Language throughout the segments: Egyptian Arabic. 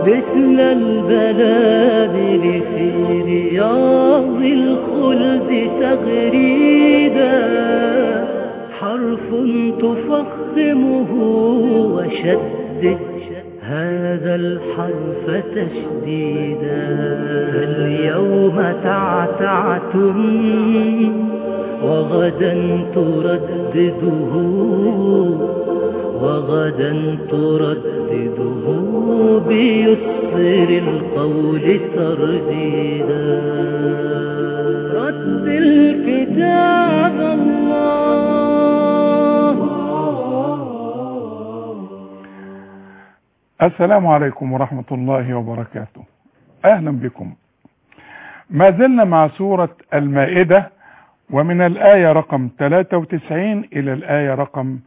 مثل البلابل في رياض الخلد تغريدا حرف تفخمه وشدد هذا الحرف تشديدا اليوم تعتعتم وغدا تردده وغدا تردده بيسر القول ترديدا رد الكتاب الله السلام عليكم ورحمة الله وبركاته أهلا بكم ما زلنا مع سورة المائدة ومن الآية رقم 93 إلى الآية رقم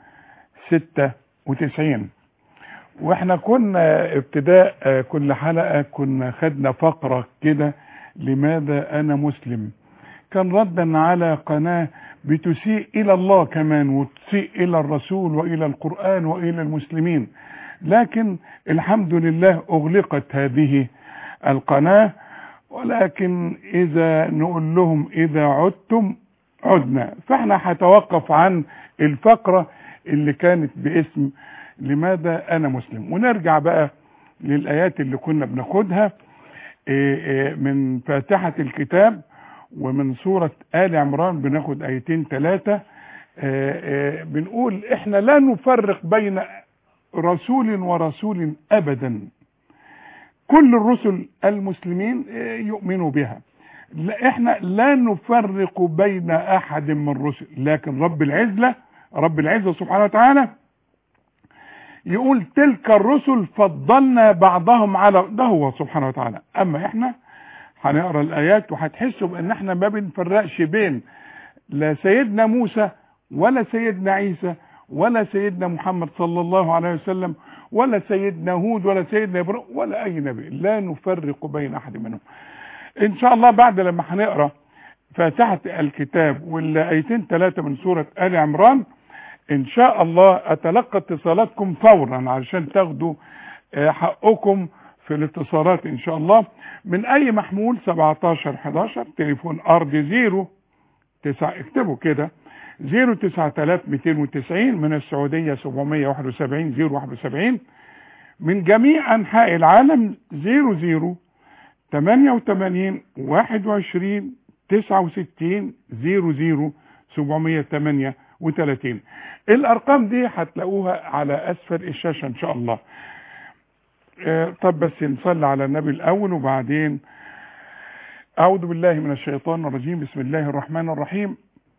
96 واحنا كنا ابتداء آه، كل حلقة كنا خدنا فقرة كده لماذا أنا مسلم كان ردا على قناة بتسيء إلى الله كمان وتسيء إلى الرسول وإلى القرآن وإلى المسلمين لكن الحمد لله أغلقت هذه القناة ولكن إذا نقول لهم إذا عدتم عدنا فاحنا هتوقف عن الفقرة اللي كانت باسم لماذا أنا مسلم ونرجع بقى للآيات اللي كنا بناخدها إيه إيه من فاتحة الكتاب ومن سورة آل عمران بناخد آيتين ثلاثة بنقول احنا لا نفرق بين رسول ورسول أبدا كل الرسل المسلمين إيه، يؤمنوا بها لا احنا لا نفرق بين احد من الرسل لكن رب العزة رب العزة سبحانه وتعالى يقول تلك الرسل فضلنا بعضهم على ده هو سبحانه وتعالى اما احنا هنقرا الايات وهتحسوا بان احنا ما بنفرقش بين لا سيدنا موسى ولا سيدنا عيسى ولا سيدنا محمد صلى الله عليه وسلم ولا سيدنا هود ولا سيدنا ابراهيم ولا اي نبي لا نفرق بين احد منهم ان شاء الله بعد لما هنقرا فاتحه الكتاب والايتين ثلاثه من سوره ال عمران ان شاء الله اتلقى اتصالاتكم فورا علشان تاخدوا آه، حقكم في الاتصالات ان شاء الله من اي محمول 17 11 تليفون ارض زيرو تسع اكتبوا كده 09290 من السعودية 771 071 من جميع أنحاء العالم 00 88 21 69 00 738 الأرقام دي هتلاقوها على أسفل الشاشة إن شاء الله آه، طب بس نصلي على النبي الأول وبعدين أعوذ بالله من الشيطان الرجيم بسم الله الرحمن الرحيم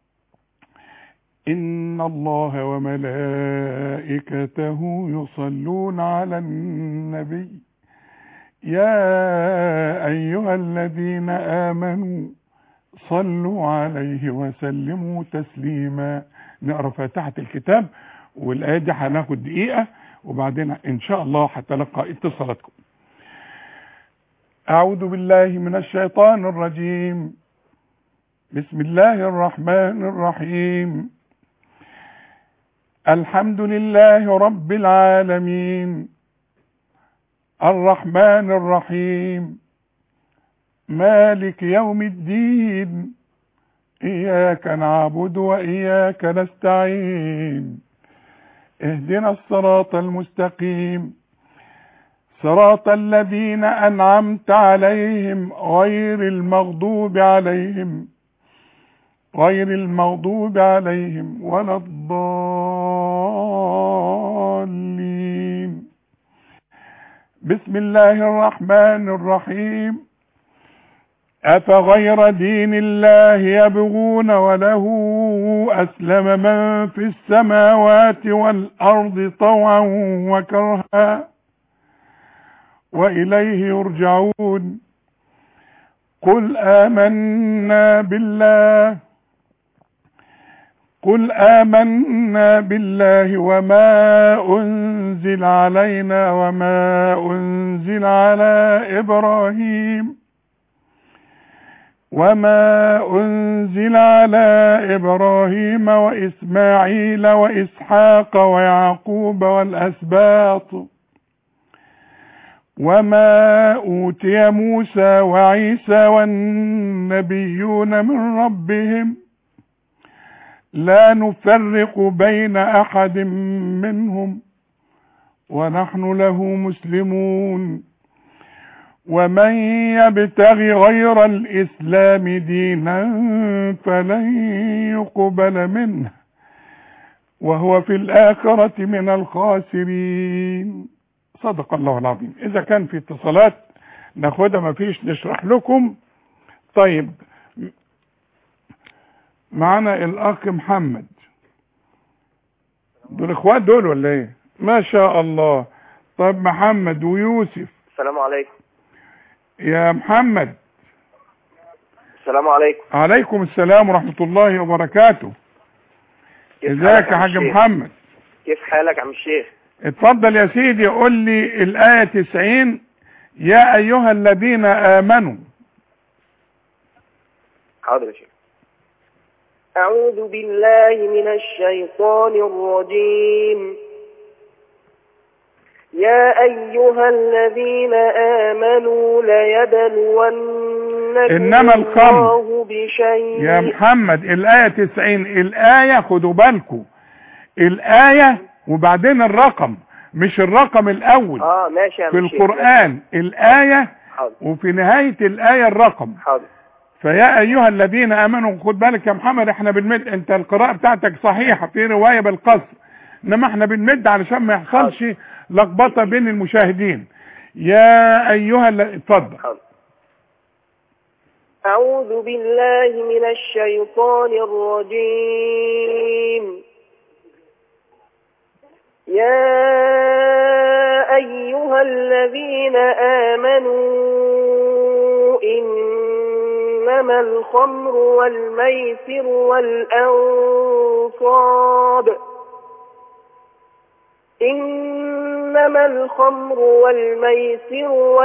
إن الله وملائكته يصلون على النبي يا أيها الذين آمنوا صلوا عليه وسلموا تسليما نقرا فاتحة الكتاب والآية دي هناخد دقيقة وبعدين إن شاء الله هتلقى اتصالاتكم أعوذ بالله من الشيطان الرجيم بسم الله الرحمن الرحيم الحمد لله رب العالمين الرحمن الرحيم مالك يوم الدين إياك نعبد وإياك نستعين اهدنا الصراط المستقيم صراط الذين أنعمت عليهم غير المغضوب عليهم غير المغضوب عليهم ولا الضالين بسم الله الرحمن الرحيم أفغير دين الله يبغون وله أسلم من في السماوات والأرض طوعا وكرها وإليه يرجعون قل آمنا بالله قل آمنا بالله وما أنزل علينا وما أنزل على إبراهيم وما أنزل على إبراهيم وإسماعيل وإسحاق ويعقوب والأسباط وما أوتي موسى وعيسى والنبيون من ربهم لا نفرق بين أحد منهم ونحن له مسلمون ومن يبتغي غير الإسلام دينا فلن يقبل منه وهو في الآخرة من الخاسرين صدق الله العظيم إذا كان في اتصالات ناخدها ما فيش نشرح لكم طيب معنا الأخ محمد دول اخوات دول ولا ايه ما شاء الله طيب محمد ويوسف السلام عليكم يا محمد السلام عليكم عليكم السلام ورحمة الله وبركاته كيف ازيك حالك يا عم حاج الشيخ؟ محمد كيف حالك عم الشيخ اتفضل يا سيدي قول لي الآية 90 يا أيها الذين آمنوا حاضر يا شيخ أعوذ بالله من الشيطان الرجيم يا أيها الذين آمنوا ليبلونكم إنما الخمر. الله بشيء يا محمد الآية 90 الآية خدوا بالكم الآية وبعدين الرقم مش الرقم الأول اه ماشي يا في عم الشيخ. القرآن الآية حاضر وفي نهاية الآية الرقم حاضر فيا أيها الذين آمنوا خد بالك يا محمد احنا بنمد انت القراءة بتاعتك صحيحة في رواية بالقصر انما احنا بنمد علشان ما يحصلش لخبطة بين المشاهدين يا أيها الل- اتفضل حاضر أعوذ بالله من الشيطان الرجيم يا أيها الذين آمنوا إنما الخمر والميسر والأنصاب إنما الخمر والميسر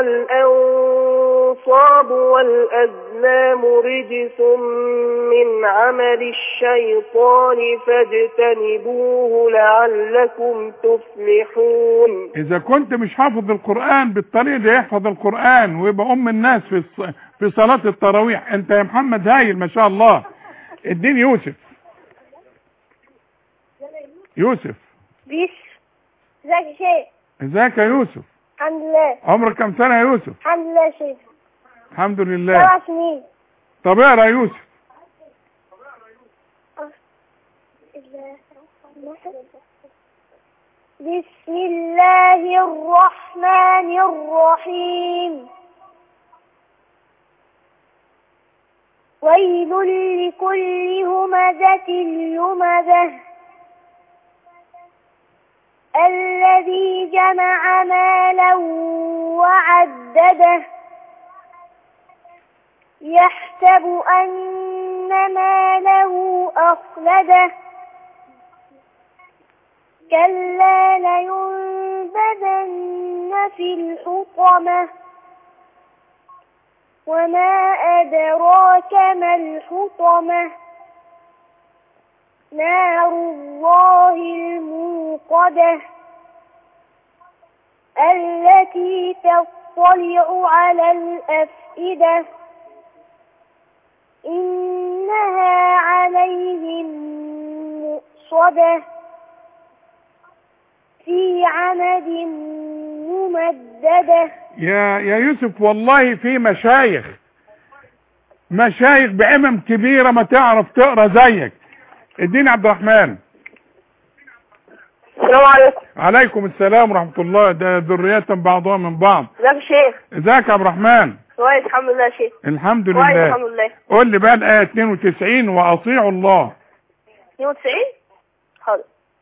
والأنصاب والأزلام رجس من عمل الشيطان فاجتنبوه لعلكم تفلحون إذا كنت مش حافظ القرآن بالطريقة دي يحفظ القرآن ويبقى أم الناس في الص- في صلاة التراويح أنت يا محمد هايل ما شاء الله اديني يوسف يوسف بيس ازيك يا شيخ ازيك يا يوسف الحمد لله عمرك كم سنة يا يوسف الحمد لله يا شيخ الحمد لله سبع سنين طب اقرا يا يوسف بسم الله الرحمن الرحيم ويل لكل همزة لمزة الذي جمع مالا وعدده يحسب أن ماله أخلده كلا لينبذن في الحطمة وما أدراك ما الحطمة نار الله الموقدة التي تطلع على الأفئدة إنها عليهم مؤصدة في عمد ممددة يا يا يوسف والله في مشايخ مشايخ بعمم كبيرة ما تعرف تقرا زيك اديني عبد الرحمن السلام عليكم عليكم السلام ورحمة الله ده ذريات بعضها من بعض ازيك يا شيخ ازيك يا عبد الرحمن كويس الحمد لله يا شيخ الحمد كويس لله الحمد لله قول لي بقى الآية 92 وأطيعوا الله 92 حاضر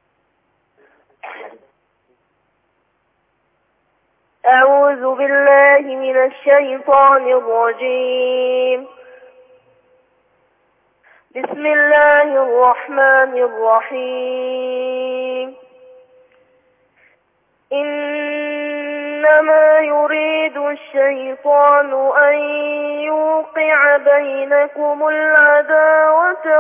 أعوذ بالله من الشيطان الرجيم بسم الله الرحمن الرحيم إنما يريد الشيطان أن يوقع بينكم العداوة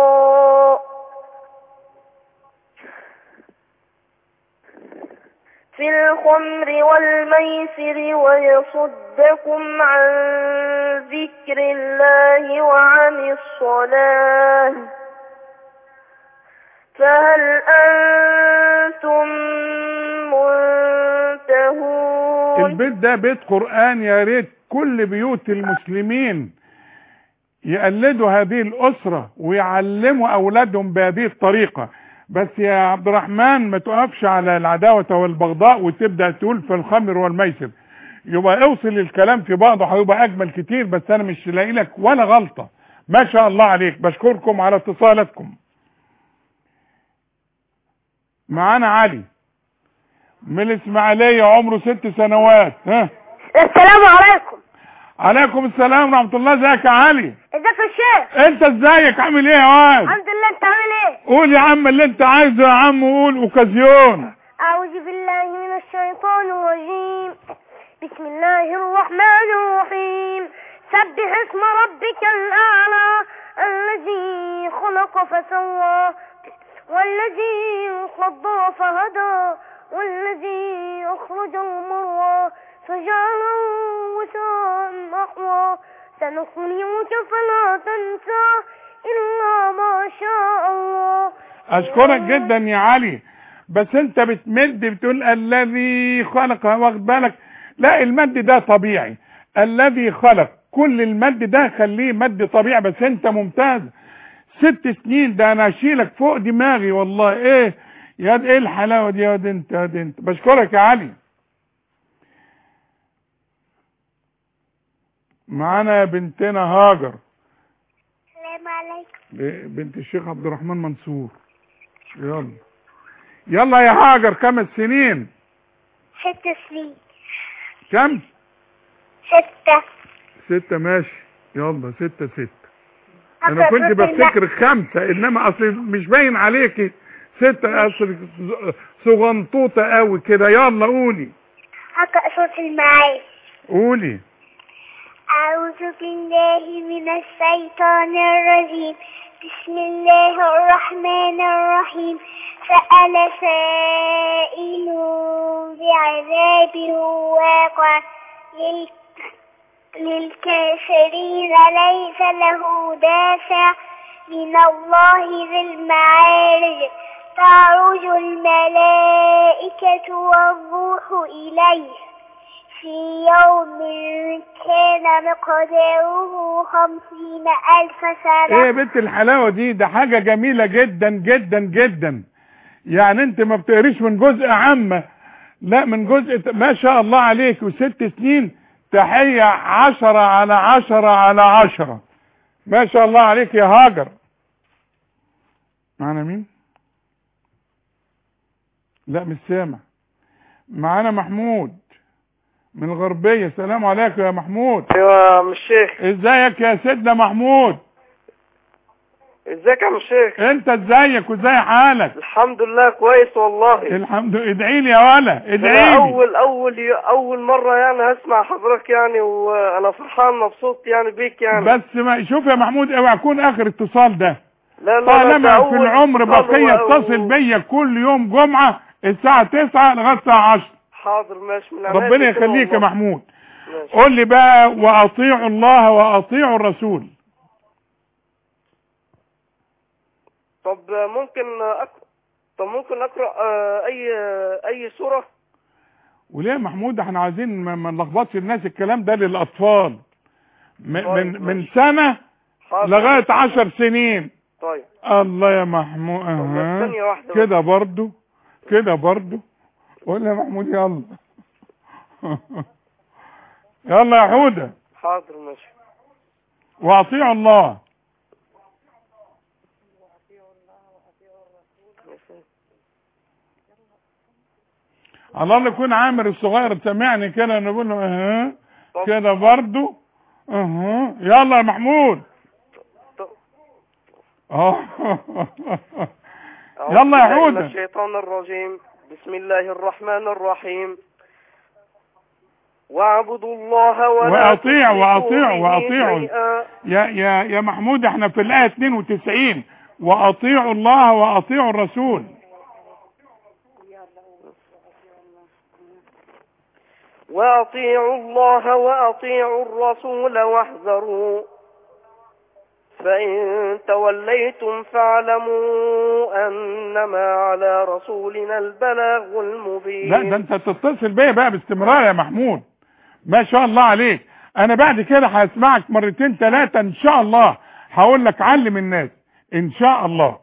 والبغضاء في الخمر والميسر ويصدكم عن ذكر الله وعن الصلاة فهل أنتم منتهون البيت ده بيت قرآن يا ريت كل بيوت المسلمين يقلدوا هذه الأسرة ويعلموا أولادهم بهذه الطريقة بس يا عبد الرحمن ما تقفش على العداوة والبغضاء وتبدأ تقول في الخمر والميسر يبقى اوصل الكلام في بعضه هيبقى أجمل كتير بس أنا مش لاقي لك ولا غلطة ما شاء الله عليك بشكركم على اتصالاتكم معانا علي من الإسماعيلية عمره ست سنوات ها السلام عليكم عليكم السلام ورحمة الله ازيك يا علي ازيك يا شيخ انت ازيك عامل ايه يا واد الحمد لله انت عامل ايه قول يا عم اللي انت عايزه يا عم قول اوكازيون أعوذ بالله من الشيطان الرجيم بسم الله الرحمن الرحيم سبح اسم ربك الأعلى الذي خلق فسوى والذي قدر فهدى والذي أخرج المرعى فجعله وساء أحوى سنقرئك فلا تنسى إلا ما شاء الله اشكرك جدا يا علي بس انت بتمد بتقول الذي خلق واخد بالك لا المد ده طبيعي الذي خلق كل المد ده خليه مد طبيعي بس انت ممتاز ست سنين ده انا اشيلك فوق دماغي والله ايه يا دي ايه الحلاوه دي يا دي انت يا دي انت بشكرك يا علي معانا بنتنا هاجر السلام عليكم بنت الشيخ عبد الرحمن منصور يلا يلا يا هاجر خمس سنين ست سنين كم ستة ستة ماشي يلا ستة ستة انا أقرأ كنت سورة الماء. بفتكر خمسة انما اصل مش باين عليكي ستة اصل صغنطوطة قوي كده يلا قولي أقرأ سورة المعارف قولي أعوذ بالله من الشيطان الرجيم بسم الله الرحمن الرحيم سأل سائل بعذاب واقع لل... للكافرين ليس له دافع من الله ذي المعارج تعرج الملائكة والروح إليه في يوم كان مقداره خمسين ألف ايه سنة يا بنت الحلاوة دي ده حاجة جميلة جدا جدا جدا يعني انت ما بتقريش من جزء عامة لا من جزء ما شاء الله عليك وست سنين تحية عشرة على عشرة على عشرة ما شاء الله عليك يا هاجر معنا مين لا مش سامع معانا محمود من الغربية السلام عليكم يا محمود ايوه يا عم الشيخ ازيك يا سيدنا محمود ازيك يا عم الشيخ انت ازيك وازاي حالك الحمد لله كويس والله الحمد لله ادعي لي يا ولا انا ادعي لي اول اول اول مره يعني هسمع حضرتك يعني وانا فرحان مبسوط يعني بيك يعني بس ما شوف يا محمود اوعى يكون اخر اتصال ده لا لا لا ده طالما في أول العمر اتصال بقية و- اتصل بيا كل يوم جمعة الساعة 9 لغاية الساعة 10 حاضر ماشي من عناية ربنا ليك يخليك يا والله. محمود ماشي. قول لي بقى واطيعوا الله واطيعوا الرسول طب ممكن أقرأ طب ممكن اقرا آه، اي اي سوره وليه يا محمود احنا عايزين ما ما نلخبطش الناس الكلام ده للاطفال م- طيب، من من ماشي. سنة حاضر. لغاية 10 سنين طيب الله يا محمود طب أها. ثانيه واحده بس. كده برضو كده برضو قول يا محمود يلا يلا يا حودة حاضر ماشي واطيعوا الله الله اللي يكون عامر الصغير سامعني كده نقول له اها طب. كده برضو اها يلا يا محمود طب. اه أعوذ يلا يا بالله من حودة. الشيطان الرجيم بسم الله الرحمن الرحيم واعبدوا الله ولا وأطيعوا- تشركوا وأطيعوا- به وأطيعوا. شيئا. يا يا يا محمود احنا في الآية 92 وأطيعوا الله وأطيعوا الرسول وأطيعوا الله وأطيعوا الرسول واحذروا فإن توليتم فاعلموا أنما على رسولنا البلاغ المبين لا ده انت تتصل بيا بقى باستمرار يا محمود ما شاء الله عليك انا بعد كده هسمعك مرتين ثلاثة ان شاء الله هقول لك علم الناس ان شاء الله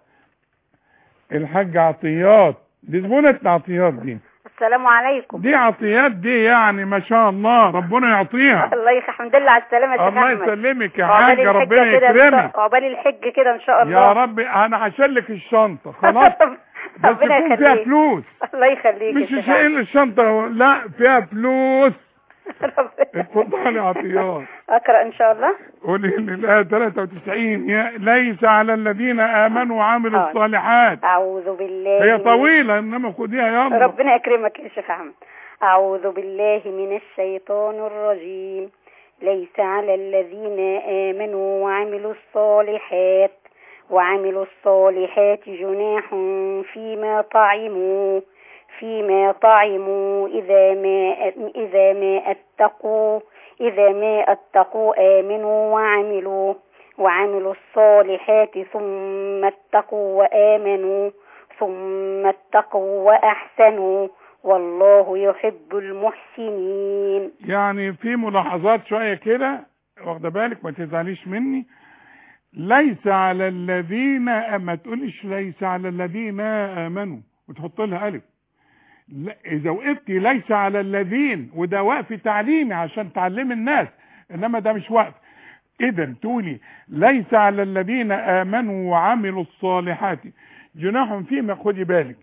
الحاج عطيات دي زبونة عطيات دي السلام عليكم دي عطيات دي يعني ما شاء الله ربنا يعطيها الله يخ الحمد لله على السلامة يا شيخ الله أحمد يسلمك يا عقبال حاجة الحجة ربنا كده إن يكرمك شاء- عقبال الحج كده ان شاء الله يا رب انا هشلك الشنطة خلاص بس ربنا يكون فيها يخليك فلوس الله يخليك مش يا شيخ شايل الشنطة لا فيها فلوس أحمد. اتفضلي عطيات اقرا ان شاء الله قولي الآية 93 يا ليس على الذين آمنوا وعملوا آه. الصالحات اعوذ بالله هي من- طويلة إنما خديها يلا ربنا يكرمك يا شيخ احمد اعوذ بالله من الشيطان الرجيم ليس على الذين امنوا وعملوا الصالحات وعملوا الصالحات جناح فيما طعموا فيما طعموا إذا ما إذا ما اتقوا إذا ما اتقوا آمنوا وعملوا وعملوا الصالحات ثم اتقوا وآمنوا ثم اتقوا وأحسنوا والله يحب المحسنين يعني في ملاحظات شوية كده واخده بالك ما تزعليش مني ليس على الذين ما تقولش ليس على الذين آمنوا وتحط لها ألف لا إذا وقفتي ليس على الذين وده وقف تعليمي عشان تعلمي الناس إنما ده مش وقف إذا تقولي ليس على الذين آمنوا وعملوا الصالحات جناح فيما خدي بالك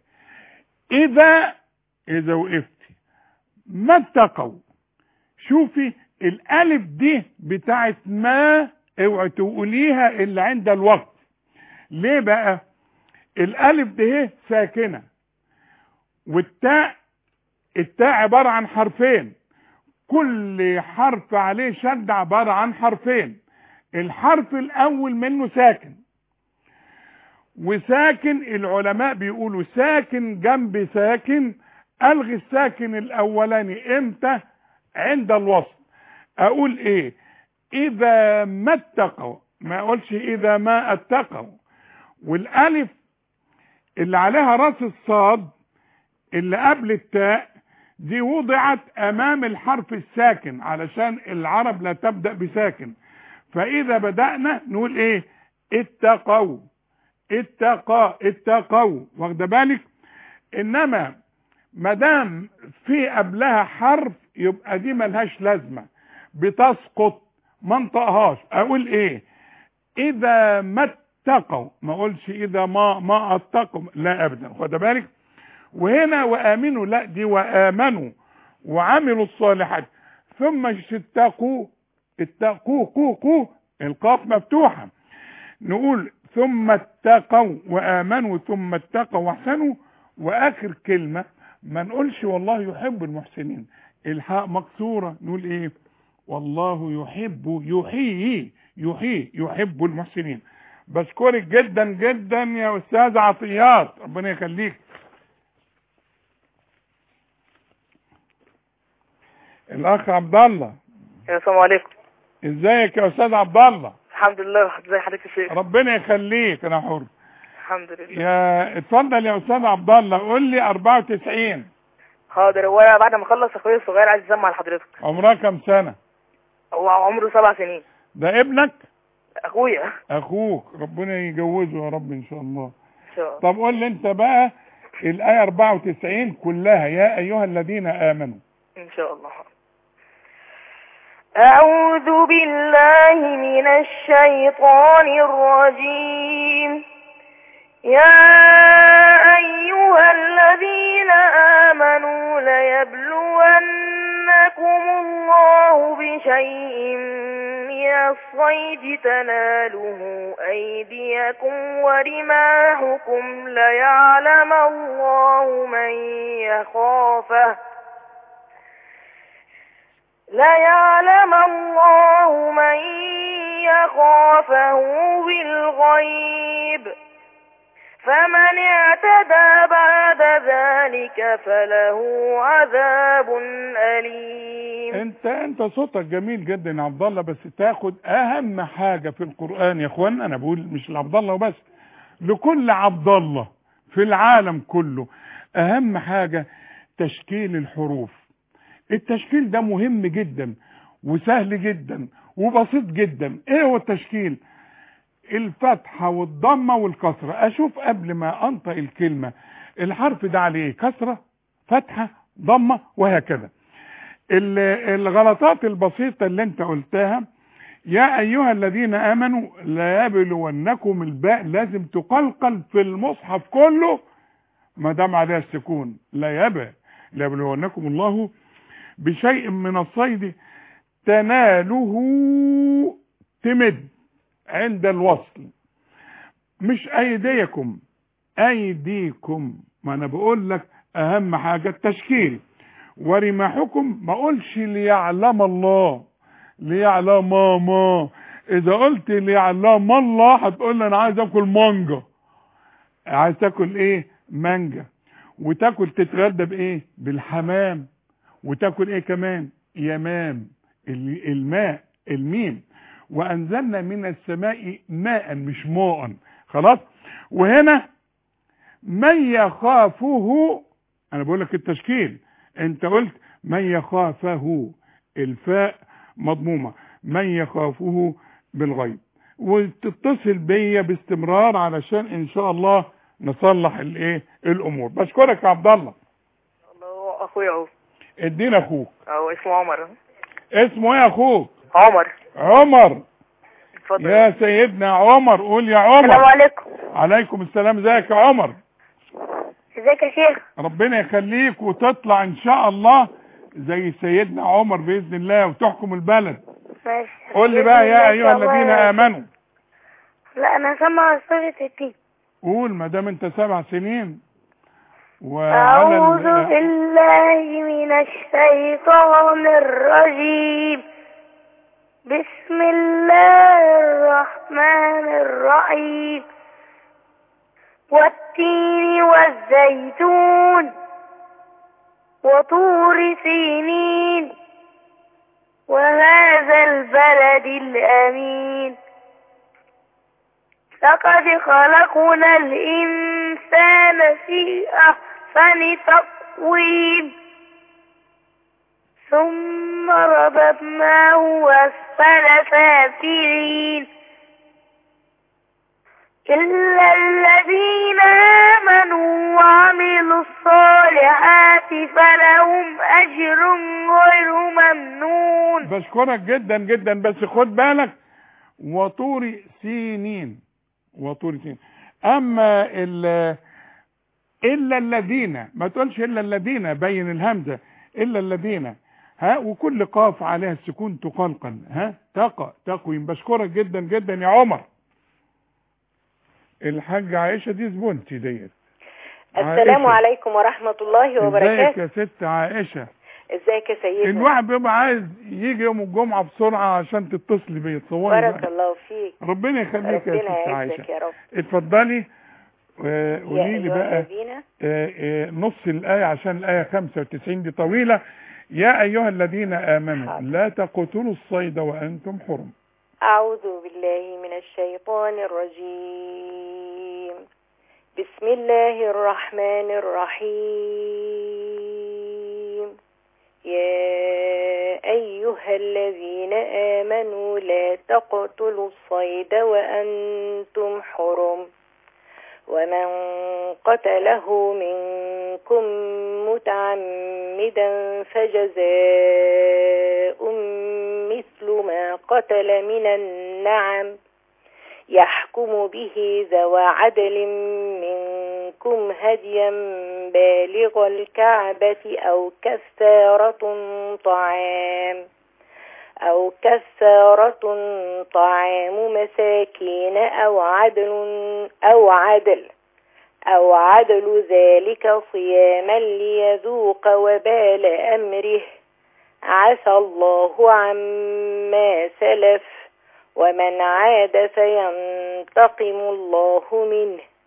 إذا إذا وقفتي ما اتقوا شوفي الالف دي بتاعت ما اوعي تقوليها الا عند الوقت ليه بقى الالف دي ساكنه والتاء التاء عباره عن حرفين كل حرف عليه شد عباره عن حرفين الحرف الاول منه ساكن وساكن العلماء بيقولوا ساكن جنب ساكن الغي الساكن الاولاني امتى عند الوصل اقول ايه اذا ما اتقوا ما اقولش اذا ما اتقوا والالف اللي عليها راس الصاد اللي قبل التاء دي وضعت امام الحرف الساكن علشان العرب لا تبدأ بساكن فاذا بدأنا نقول ايه اتقوا اتقى اتقوا واخده بالك انما ما دام في قبلها حرف يبقى دي ملهاش لازمه بتسقط ما انطقهاش اقول ايه اذا ما اتقوا ما اقولش اذا ما ما اتقوا لا ابدا خد بالك وهنا وامنوا لا دي وامنوا وعملوا الصالحات ثم اتقوا اتقوا قو قو القاف مفتوحه نقول ثم اتقوا وامنوا ثم اتقوا واحسنوا واخر كلمه ما نقولش والله يحب المحسنين الحاء مكسوره نقول ايه والله يحب يحيي يحيي يحب المحسنين بشكرك جدا جدا يا استاذ عطيات ربنا يخليك الاخ عبد الله السلام عليكم ازيك يا استاذ عبد الله الحمد لله ازي حضرتك يا شيخ ربنا يخليك انا حر الحمد لله يا اتفضل يا استاذ عبد الله قول لي 94 حاضر هو بعد ما اخلص اخويا الصغير عايز يسمع لحضرتك عمرها كام سنه هو عمره سبع سنين ده ابنك اخويا اخوك ربنا يجوزه يا رب ان شاء الله ان شاء الله طب قول لي انت بقى الايه 94 كلها يا ايها الذين امنوا ان شاء الله أعوذ بالله من الشيطان الرجيم يا أيها الذين آمنوا ليبلونكم الله بشيء من الصيد تناله أيديكم ورماحكم ليعلم الله من يخافه ليعلم الله من يخافه بالغيب فمن اعتدى بعد ذلك فله عذاب أليم انت انت صوتك جميل جدا يا عبد الله بس تاخد اهم حاجه في القران يا اخوانا انا بقول مش لعبد الله وبس لكل عبد الله في العالم كله اهم حاجه تشكيل الحروف التشكيل ده مهم جدا وسهل جدا وبسيط جدا ايه هو التشكيل الفتحه والضمه والكسره اشوف قبل ما انطق الكلمه الحرف ده عليه كسره فتحه ضمه وهكذا ال- الغلطات البسيطة اللي انت قلتها يا ايها الذين امنوا لا يبلونكم الباء لازم تقلقل في المصحف كله ما دام عليها السكون لا يبى لا يبلونكم الله بشيء من الصيد تناله تمد عند الوصل مش ايديكم ايديكم ما انا بقول لك اهم حاجة التشكيل ورماحكم ما اقولش ليعلم الله ليعلم ما اذا قلت ليعلم الله هتقول لي انا عايز اكل مانجا عايز تاكل ايه مانجا وتاكل تتغدى بايه بالحمام وتاكل ايه كمان يمام ال- الماء الميم وانزلنا من السماء ماء مش ماء خلاص وهنا من يخافه انا بقول لك التشكيل انت قلت من يخافه الفاء مضمومة من يخافه بالغيب وتتصل بيا باستمرار علشان ان شاء الله نصلح الايه الامور بشكرك يا عبد الله الله أخويا أهو ادينا اخوك أهو اسمه عمر اسمه ايه يا اخوك عمر عمر اتفضل يا سيدنا عمر قول يا السلام عمر عليكم عليكم السلام ازيك يا عمر ازيك يا شيخ ربنا يخليك وتطلع ان شاء الله زي سيدنا عمر باذن الله وتحكم البلد ماشي قول لي بقى يا ايها الذين امنوا لا انا سامع سورة التين قول ما دام انت سبع سنين وعلى أعوذ ال- بالله من الشيطان الرجيم بسم الله الرحمن الرحيم والتين والزيتون وطور سينين وهذا البلد الأمين لقد خلقنا الإنسان في أحسن تقويم ثم رددناه أسفل سافلين إلا الذين آمنوا وعملوا الصالحات فلهم أجر غير ممنون بشكرك جدا جدا بس خد بالك وطور سينين وطور سينين اما ال الا الذين ما تقولش الا الذين بين الهمزه الا الذين ها وكل قاف عليها السكون تقلقل ها تقى تقويم بشكرك جدا جدا يا عمر الحاجة عائشة دي زبونتي ديت السلام عائشة. عليكم ورحمة الله ازيك وبركاته يا ست عائشة ازيك يا سيدنا الواحد بيبقى عايز يجي يوم الجمعة بسرعة عشان تتصلي بيا تصوري بارك بقى. الله فيك ربنا يخليك يا ربنا ست يعزك عائشة يا رب اتفضلي آه، يا قولي لي أيها بقى الذين آه، آه، نص الآية عشان الآية 95 دي طويلة يا أيها الذين آمنوا حاضر. لا تقتلوا الصيد وأنتم حرم أعوذ بالله من الشيطان الرجيم بسم الله الرحمن الرحيم يا أيها الذين آمنوا لا تقتلوا الصيد وأنتم حرم ومن قتله منكم متعمدا فجزاء مثل ما قتل من النعم يحكم به ذوى عدل منكم هديا بالغ الكعبة أو كفارة طعام أو كفارة طعام مساكين أو عدل أو عدل أو عدل ذلك صياما ليذوق وبال أمره عسى الله عما سلف ومن عاد فينتقم الله منه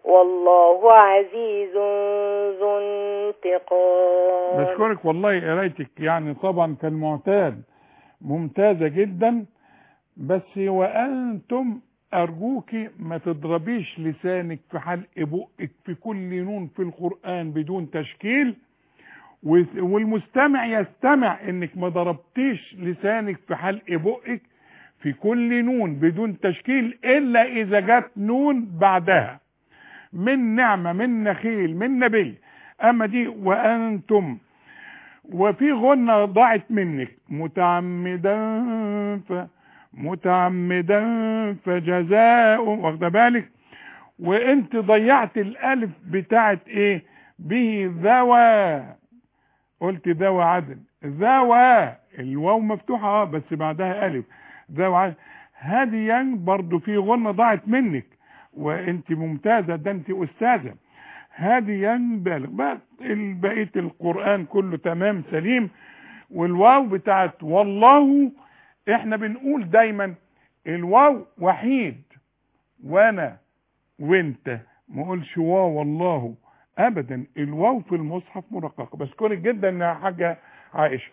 والله عزيز ذو انتقام بشكرك والله قرايتك يعني طبعا كان معتاد ممتازة جدا بس وأنتم أرجوك ما تضربيش لسانك في حلق بقك في كل نون في القرآن بدون تشكيل وس- والمستمع يستمع انك ما ضربتيش لسانك في حلق بقك في كل نون بدون تشكيل الا اذا جت نون بعدها من نعمة من نخيل من نبي اما دي وانتم وفي غنة ضاعت منك متعمدا ف متعمدا فجزاء واخده بالك وانت ضيعت الالف بتاعت ايه به ذوى قلت ذوى عدل ذوى الواو مفتوحه اه بس بعدها الف ذوى عدل هديا برضو في غنة ضاعت منك وانت ممتازة ده انت استاذة هديا بالغ بقى بقية القرآن كله تمام سليم والواو بتاعت والله احنا بنقول دايما الواو وحيد وانا وانت ما اقولش واو والله ابدا الواو في المصحف مرققه بشكرك جدا يا حاجه عائشه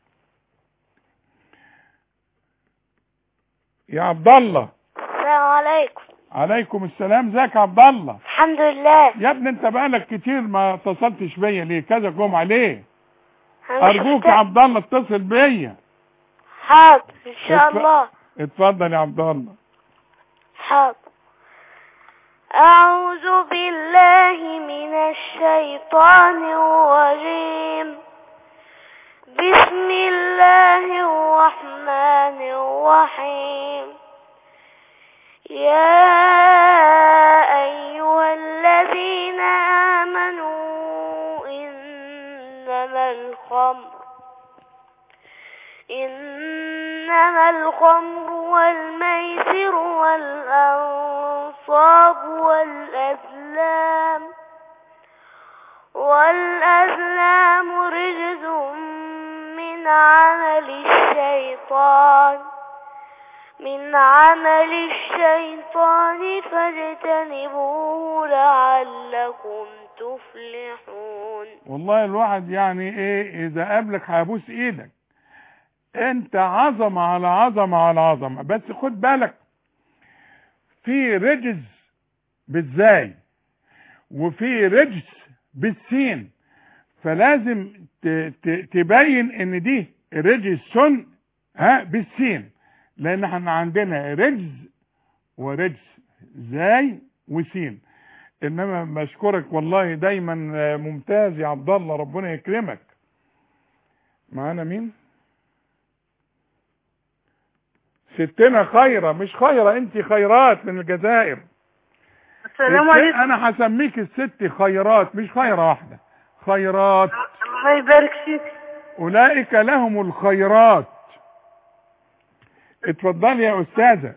يا عبد الله السلام عليكم عليكم السلام ازيك يا عبد الله الحمد لله يا ابني انت بقالك كتير ما اتصلتش بيا ليه كذا جمعه ليه أنا ارجوك شفت- يا عبد الله اتصل بيا حاضر ان شاء اتف- الله اتفضل يا عبد الله حاضر أعوذ بالله من الشيطان الرجيم بسم الله الرحمن الرحيم يا أيها الذين آمنوا إنما الخمر إنما الخمر والميسر والأنصاب والأزلام والأزلام رجز من عمل الشيطان من عمل الشيطان فاجتنبوه لعلكم تفلحون والله الواحد يعني ايه اذا قابلك هيبوس ايدك انت عظمة على عظمة على عظمة بس خد بالك في رجز بالزاي وفي رجز بالسين فلازم ت- ت- تبين ان دي رجز سن ها بالسين لان احنا عندنا رجز ورجز زاي وسين انما بشكرك والله دايما ممتاز يا عبد الله ربنا يكرمك معانا مين ستنا خيرة مش خيرة انت خيرات من الجزائر السلام الست- عليكم انا هسميك الست خيرات مش خيرة واحدة خيرات الله يبارك فيك اولئك لهم الخيرات اتفضلي يا استاذة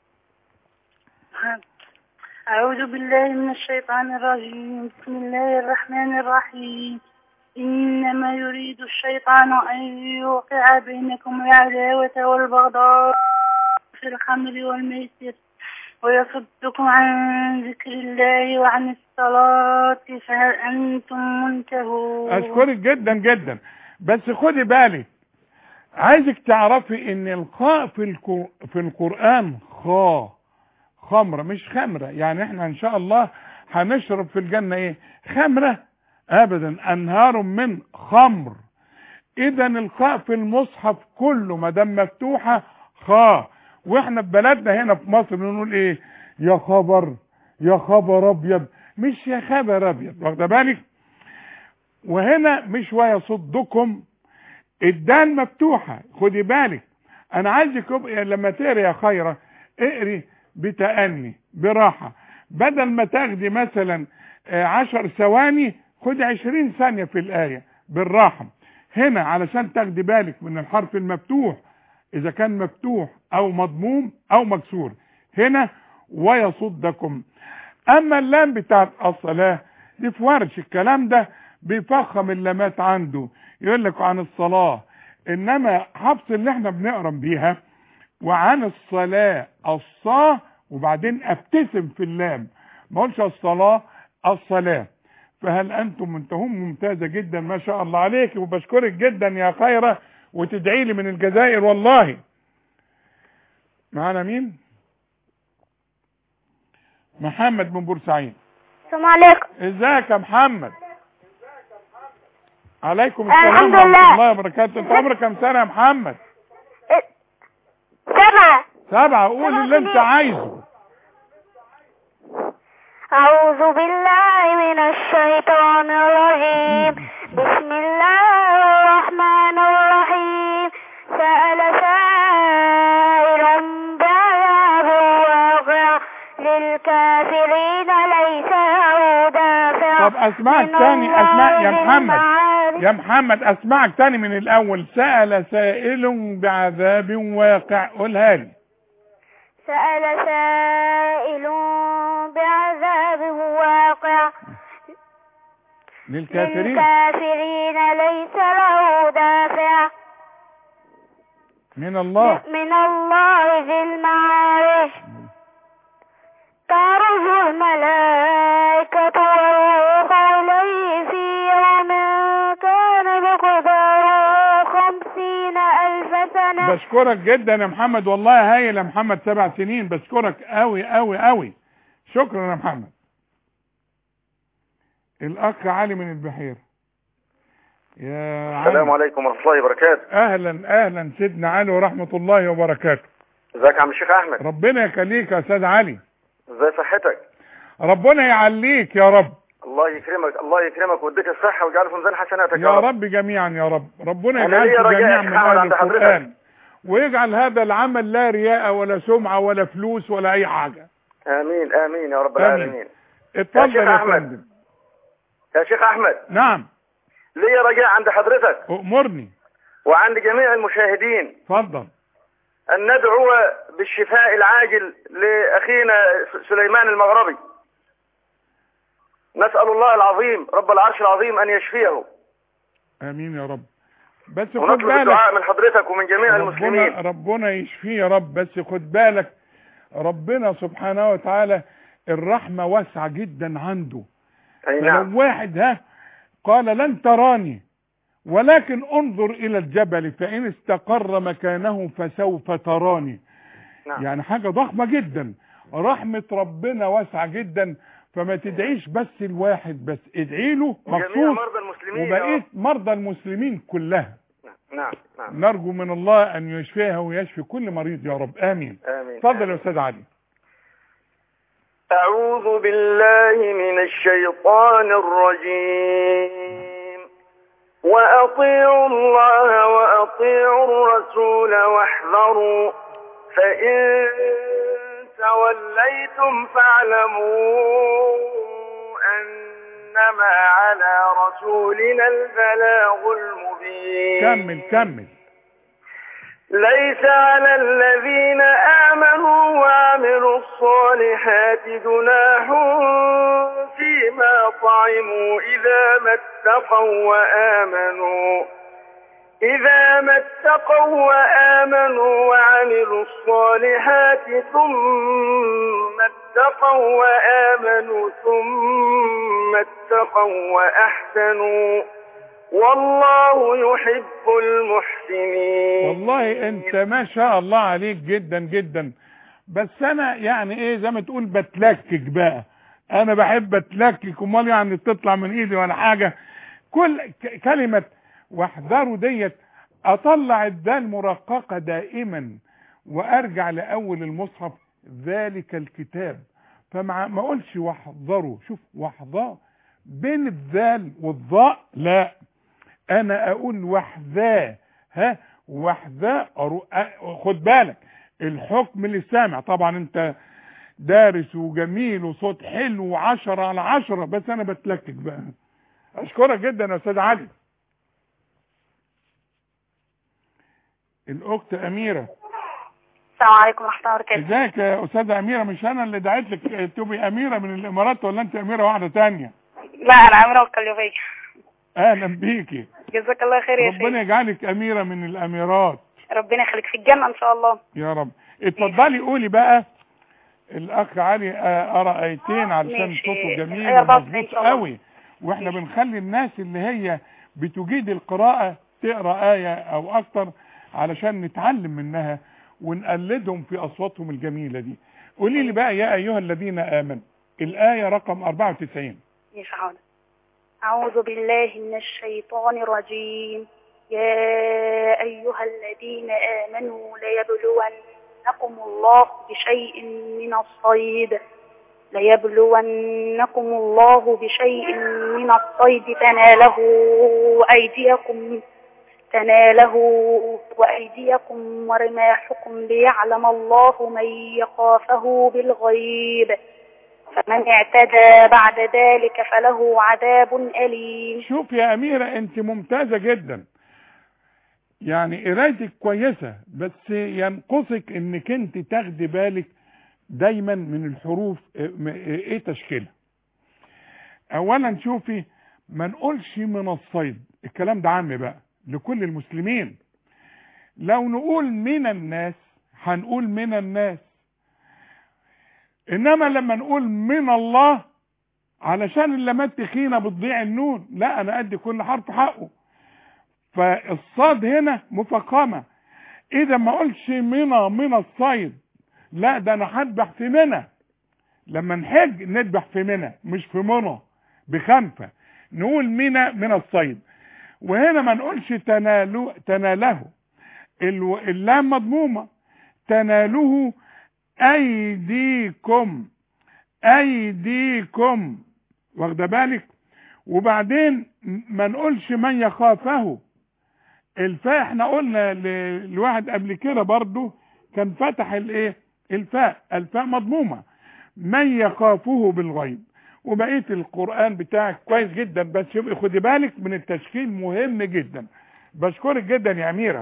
أعوذ بالله من الشيطان الرجيم بسم الله الرحمن الرحيم إنما يريد الشيطان أن يوقع بينكم العداوة والبغضاء في الخمر والميسر ويصدكم عن ذكر الله وعن الصلاة فهل أنتم منتهون اشكرك جدا جدا بس خدي بالك عايزك تعرفي ان الخاء في الكو في القرآن خا خمرة مش خمرة يعني احنا ان شاء الله هنشرب في الجنة ايه خمرة ابدا انهار من خمر اذا الخاء في المصحف كله ما دام مفتوحة خا واحنا في بلدنا هنا في مصر بنقول ايه يا خبر يا خبر ابيض مش يا خبر ابيض واخده بالك وهنا مش ويصدكم الدال مفتوحة خدي بالك انا عايزك يبقى لما تقري يا خيرة اقري بتأني براحة بدل ما تاخدي مثلا آه، عشر ثواني خدي عشرين ثانية في الآية بالراحة هنا علشان تاخدي بالك من الحرف المفتوح اذا كان مفتوح او مضموم او مكسور هنا ويصدكم اما اللام بتاعت الصلاة دي في ورش الكلام ده بيفخم اللامات عنده يقول لك عن الصلاة انما حفص اللي احنا بنقرا بيها وعن الصلاة الصاء وبعدين ابتسم في اللام ما اقولش الصلاه الصلاه فهل انتم منتهون ممتازه جدا ما شاء الله عليك وبشكرك جدا يا خيره وتدعي لي من الجزائر والله معانا مين محمد من بورسعيد السلام عليكم ازيك يا محمد عليكم الحمد السلام ورحمه لله. الله وبركاته انت عمرك كام سنه يا محمد سبعة سبعة قول اللي انت عايزه أعوذ بالله من الشيطان الرجيم بسم الله الرحمن الرحيم سأل سائل بعذاب واقع للكافرين ليس له دافع طب اسمعك من تاني الله اسمع يا ذي محمد المعارف. يا محمد اسمعك تاني من الاول سأل سائل بعذاب واقع قولها لي سأل سائل بعذاب واقع للكافرين للكافرين ليس له دافع من الله من الله ذي المعارف تعرج الملائكة والروح إليه في يوم كان مقداره خمسين ألف سنة بشكرك جدا يا محمد والله هايل يا محمد سبع سنين بشكرك قوي قوي قوي شكرا يا محمد الاخ علي من البحير يا السلام علي عليكم ورحمة الله وبركاته اهلا اهلا سيدنا علي ورحمة الله وبركاته ازيك يا عم الشيخ احمد ربنا يخليك يا استاذ علي ازاي صحتك ربنا يعليك يا رب الله يكرمك الله يكرمك ويديك الصحة ويجعله في ميزان حسناتك يا رب جميعا يا رب ربنا أنا ليا يجعلكم رجاء جميعا يا من أخي أحمد اهل عند حضرتك. القرآن ويجعل هذا العمل لا رياء ولا سمعة ولا فلوس ولا اي حاجة امين امين يا رب آمين. العالمين اتفضل شيخ يا أحمد. فندم يا شيخ احمد نعم ليا رجاء عند حضرتك امرني وعند جميع المشاهدين اتفضل ان ندعو بالشفاء العاجل لاخينا س- سليمان المغربي نسأل الله العظيم رب العرش العظيم ان يشفيه امين يا رب بس خد ونطلب بالك الدعاء من حضرتك ومن جميع المسلمين ربنا ربنا يشفيه يا رب بس خد بالك ربنا سبحانه وتعالى الرحمة واسعة جدا عنده اي نعم فلو واحد ها قال لن تراني ولكن انظر الى الجبل فان استقر مكانه فسوف تراني نعم. يعني حاجة ضخمة جدا رحمة ربنا واسعة جدا فما تدعيش بس الواحد بس ادعي له وجميع مخصوص مرضى المسلمين يا وبقيت رب. مرضى المسلمين كلها نعم نعم نرجو من الله ان يشفيها ويشفي كل مريض يا رب امين امين اتفضل يا استاذ علي أعوذ بالله من الشيطان الرجيم وأطيعوا الله وأطيعوا الرسول واحذروا فإن توليتم فاعلموا أنما على رسولنا البلاغ المبين كمل كمل ليس على الذين آمنوا وعملوا الصالحات جناح فيما طعموا إذا ما اتقوا وآمنوا إذا ما اتقوا وآمنوا وعملوا الصالحات ثم اتقوا وآمنوا ثم اتقوا وأحسنوا والله يحب المحسنين والله انت ما شاء الله عليك جدا جدا بس انا يعني ايه زي ما تقول بتلكك بقى انا بحب اتلكك امال يعني تطلع من ايدي ولا حاجة كل ك- كلمة واحذروا ديت اطلع الدال مرققة دائما وارجع لاول المصحف ذلك الكتاب فما ما اقولش واحذروا شوف واحذر بين الذال والضاء لا انا اقول وحذاه ها وحذاه أرو- أ- خد بالك الحكم للسامع طبعا انت دارس وجميل وصوت حلو وعشرة على عشرة بس انا بتلكك بقى اشكرك جدا يا استاذ علي الاخت اميره السلام عليكم ورحمة الله وبركاته ازيك يا استاذه اميره مش انا اللي دعيت لك تبقي اميره من الامارات ولا انت اميره واحده تانية لا أنا عامرة وكليوبية اهلا بيكي جزاك الله خير يا ربنا شيخ يجعلك اميره من الاميرات ربنا يخليك في الجنة إن شاء الله يا رب اتفضلي قولي بقى الاخ علي آه، قرا ايتين علشان ماشي. صوته جميل آية 94 ومظبوط إن شاء الله. قوي واحنا بنخلي الناس اللي هي بتجيد القراءة تقرا آية او اكتر علشان نتعلم منها ونقلدهم في اصواتهم الجميلة دي قولي لي بقى يا ايها الذين امنوا الآية رقم 94 ماشي حاضر أعوذ بالله من الشيطان الرجيم يا أيها الذين آمنوا ليبلونكم الله بشيء من الصيد ليبلونكم الله بشيء من الصيد تناله أيديكم تناله وأيديكم ورماحكم ليعلم الله من يخافه بالغيب فمن اعتدى بعد ذلك فله عذاب أليم شوف يا أميرة أنت ممتازة جدا يعني قرايتك كويسة بس ينقصك انك انت تاخدي بالك دايما من الحروف اه، م- اه، ايه تشكيلها اولا شوفي ما نقولش من الصيد الكلام ده عام بقى لكل المسلمين لو نقول من الناس هنقول من الناس انما لما نقول من الله علشان اللمات تخينة بتضيع النون لا انا ادي كل حرف حقه فالصاد هنا مفخمة اذا ما اقولش منى من الصيد لا ده انا هذبح في منى لما نحج نذبح في منى مش في منى بخنفة نقول منى من الصيد وهنا ما نقولش تنالو تناله الو- اللام مضمومة تناله ايديكم ايديكم واخده بالك وبعدين ما نقولش من يخافه الفاء احنا قلنا ل- لواحد قبل كده برضو كان فتح الايه الفاء الفاء مضمومة من يخافه بالغيب وبقية القرآن بتاعك كويس جدا بس يبقى خدي بالك من التشكيل مهم جدا بشكرك جدا يا أميرة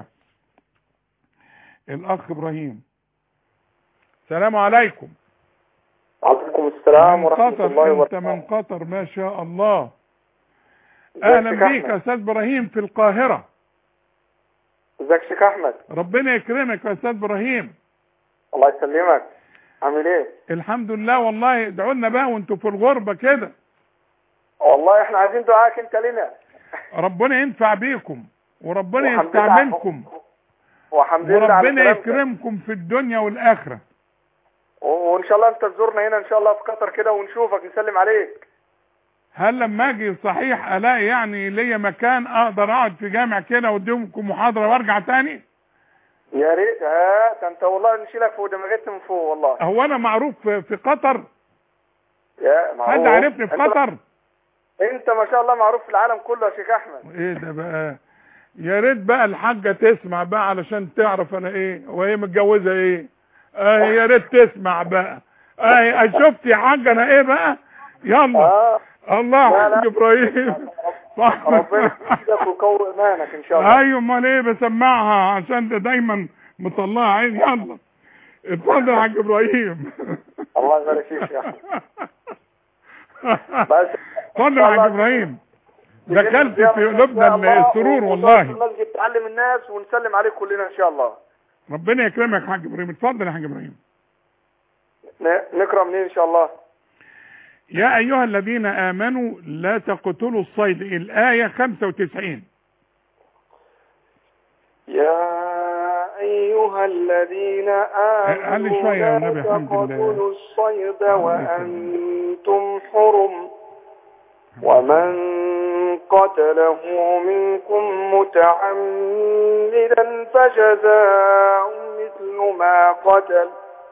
الأخ إبراهيم السلام عليكم وعليكم السلام من ورحمة قطر الله انت من وبركاته قطر ما شاء الله ازيك اهلا شيخ بيك أحمد؟ يا استاذ ابراهيم في القاهرة ازيك شيخ احمد ربنا يكرمك يا استاذ ابراهيم الله يسلمك عامل ايه الحمد لله والله ادعوا لنا بقى وانتوا في الغربة كده والله احنا عايزين دعاك انت لنا ربنا ينفع بيكم وربنا والحمد لله على- يستعملكم والحمد لله على وربنا سلامتك. يكرمكم في الدنيا والاخرة و- وان شاء الله انت تزورنا هنا ان شاء الله في قطر كده ونشوفك نسلم عليك هل لما اجي صحيح الاقي يعني ليا مكان اقدر اقعد في جامع كده واديكم محاضرة وارجع تاني يا ريت ها ده انت والله نشيلك فوق دماغتنا من فوق والله هو انا معروف في في قطر يا معروف حد عرفني في انت- قطر انت ما شاء الله معروف في العالم كله يا شيخ احمد ايه ده بقى يا ريت بقى الحاجة تسمع بقى علشان تعرف انا ايه وهي متجوزة ايه اه يا ريت تسمع بقى اه شفت يا حاج انا ايه بقى يلا اه الله لا، لا. حاج ابراهيم ربنا يزيدك ويقوي ايمانك ان شاء الله ايوه امال ايه بسمعها عشان ده دايما مطلعها عين يلا اتفضل يا حاج ابراهيم الله يبارك فيك يا احمد بس اتفضل يا حاج ابراهيم دخلت في قلوبنا السرور والله المسجد تعلم الناس ونسلم عليك كلنا ان شاء الله ربنا يكرمك يا حاج ابراهيم اتفضل يا حاج ابراهيم ن- نقرا منين ان شاء الله يا أيها الذين آمنوا لا تقتلوا الصيد الآية 95 يا أيها الذين علي آمنوا شوية يا لا نبي، الحمد لله. تقتلوا الصيد وأنتم حرم ومن قتله منكم متعمدا فجزاء مثل ما قتل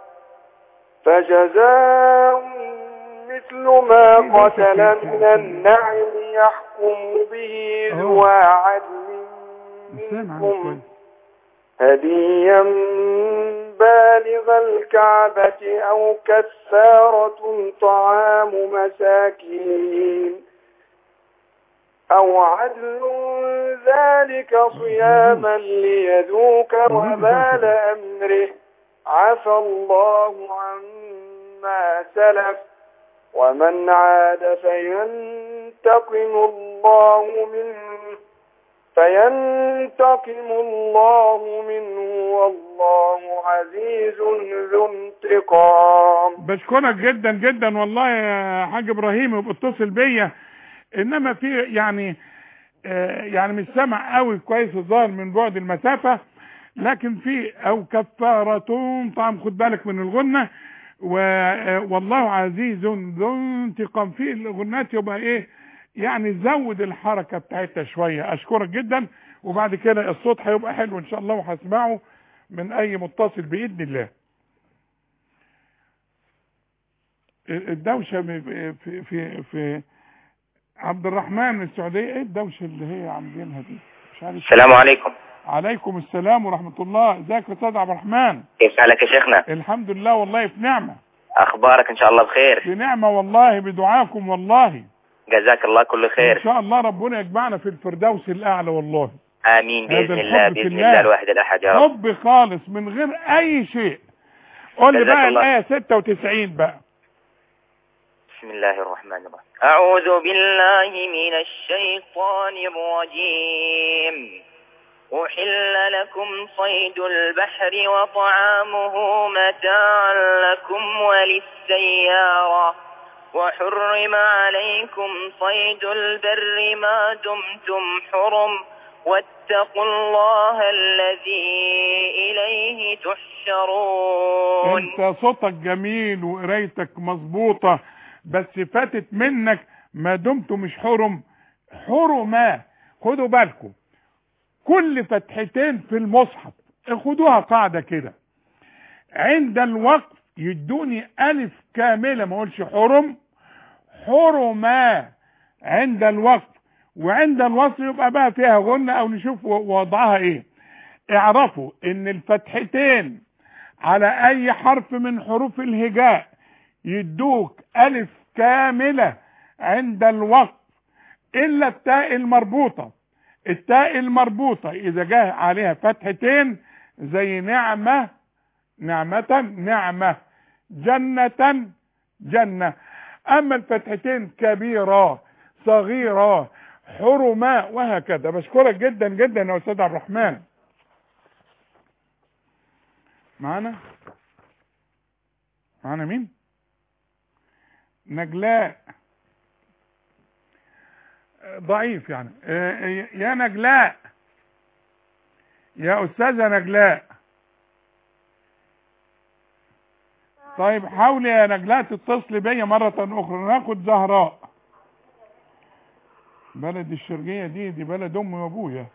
فجزاء مثل ما قتل من النعم يحكم به ذو عدل سامع منكم كويس هديا بالغ الكعبة أو كفارة طعام مساكين أو عدل ذلك صياما ليذوق وبال أمره عفى الله عما سلف ومن عاد فينتقم الله منه فينتقم الله منه والله عزيز ذو انتقام بشكرك جدا جدا والله يا حاج ابراهيم يبقى اتصل بيا انما في يعني آه، يعني مش سامع قوي كويس الظاهر من بعد المسافه لكن في او كفاره طعم خد بالك من الغنه و- آه، والله عزيز ذو انتقام في الغنات يبقى ايه يعني زود الحركه بتاعتها شويه اشكرك جدا وبعد كده الصوت هيبقى حلو ان شاء الله وهسمعه من اي متصل باذن الله الدوشه ب- في في في عبد الرحمن من السعوديه ايه الدوشه اللي هي عاملينها دي مش عارف السلام عليكم عليكم السلام ورحمه الله ازيك يا استاذ عبد الرحمن كيف حالك يا شيخنا الحمد لله والله في نعمه اخبارك ان شاء الله بخير في نعمه والله بدعاكم والله جزاك الله كل ان خير شاء الله ربنا يجمعنا في الفردوس الاعلى والله امين هذا باذن الله الحب في باذن الله. الله الواحد الاحد يا رب حب خالص من غير اي شيء قول لي جزاك بقى الله. الايه 96 بقى بسم الله الرحمن الرحيم أعوذ بالله من الشيطان الرجيم أحل لكم صيد البحر وطعامه متاعا لكم وللسيارة وحرم عليكم صيد البر ما دمتم حرم واتقوا الله الذي إليه تحشرون انت صوتك جميل وقرايتك مظبوطه بس فاتت منك ما دمت مش حرم حرما خدوا بالكم كل فتحتين في المصحف خدوها قاعده كده عند الوقف يدوني الف كامله ما اقولش حرم حرما عند الوقف وعند الوصل يبقى بقى فيها غنة او نشوف و- وضعها ايه اعرفوا ان الفتحتين على اي حرف من حروف الهجاء يدوك الف كاملة عند الوقف الا التاء المربوطة التاء المربوطة اذا جاء عليها فتحتين زي نعمة نعمة نعمة جنة جنة اما الفتحتين كبيرة صغيرة حرمة وهكذا بشكرك جدا جدا يا استاذ عبد الرحمن معانا معانا مين نجلاء آه، ضعيف يعني آه، يا نجلاء يا استاذة نجلاء طيب حاولي يا نجلاء تتصلي بيا مرة اخرى ناخد زهراء بلد الشرقية دي دي بلد امي وابويا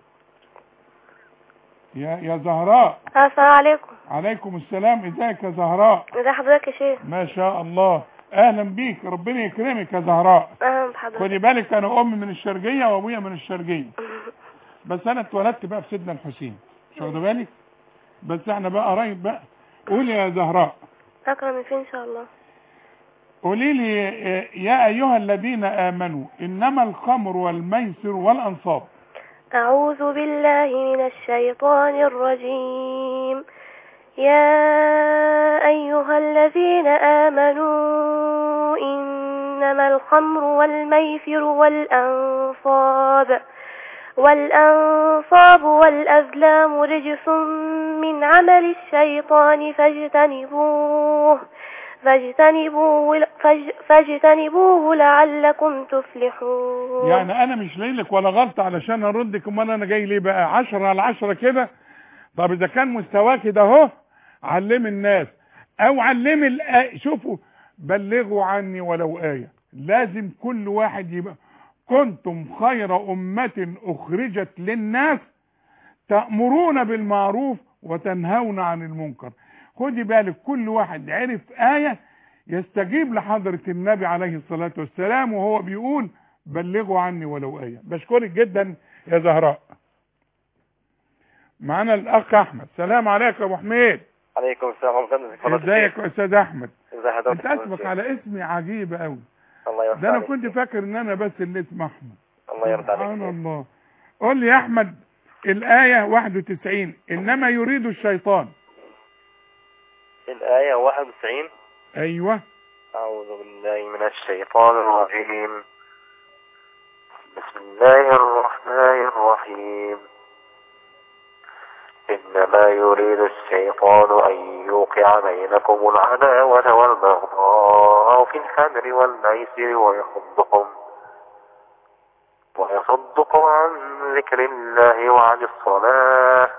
يا يا زهراء السلام عليكم عليكم السلام ازيك يا زهراء ازي حضرتك يا شيخ ما شاء الله اهلا بيك ربنا يكرمك يا زهراء اهلا بحضرتك خدي بالك انا امي من الشرقيه وابويا من الشرقيه بس انا اتولدت بقى في سيدنا الحسين مش واخده بالك بس احنا بقى قرايب بقى قولي يا زهراء اقرا من فين ان شاء الله قولي لي آه، يا ايها الذين امنوا انما الخمر والميسر والانصاب أعوذ بالله من الشيطان الرجيم يا أيها الذين آمنوا إنما الخمر والميسر والأنصاب والأنصاب والأزلام رجس من عمل الشيطان فاجتنبوه فاجتنبوه, فاج- فاجتنبوه لعلكم تفلحون يعني انا مش لاقي لك ولا غلطه علشان اردك امال انا جاي ليه بقى 10 على 10 كده طب اذا كان مستواك ده اهو علم الناس او علم الآية شوفوا بلغوا عني ولو آية لازم كل واحد يبقى كنتم خير أمة أخرجت للناس تأمرون بالمعروف وتنهون عن المنكر خدي بالك كل واحد عرف آية يستجيب لحضرة النبي عليه الصلاة والسلام وهو بيقول بلغوا عني ولو آية بشكرك جدا يا زهراء معانا الأخ أحمد سلام عليك يا أبو حميد عليكم السلام ورحمة الله وبركاته ازيك يا أستاذ أحمد ازي حضرتك أنت اسمك على اسمي عجيب أوي الله يرضى ده أنا عليك. كنت فاكر إن أنا بس اللي اسمي أحمد الله يرضى عليك سبحان الله قول لي يا أحمد الآية 91 إنما يريد الشيطان الآية 91 أيوه أعوذ بالله من الشيطان الرجيم بسم الله الرحمن الرحيم إنما يريد الشيطان أن يوقع بينكم العداوة والبغضاء في الخمر والميسر ويصدكم ويصدكم عن ذكر الله وعن الصلاة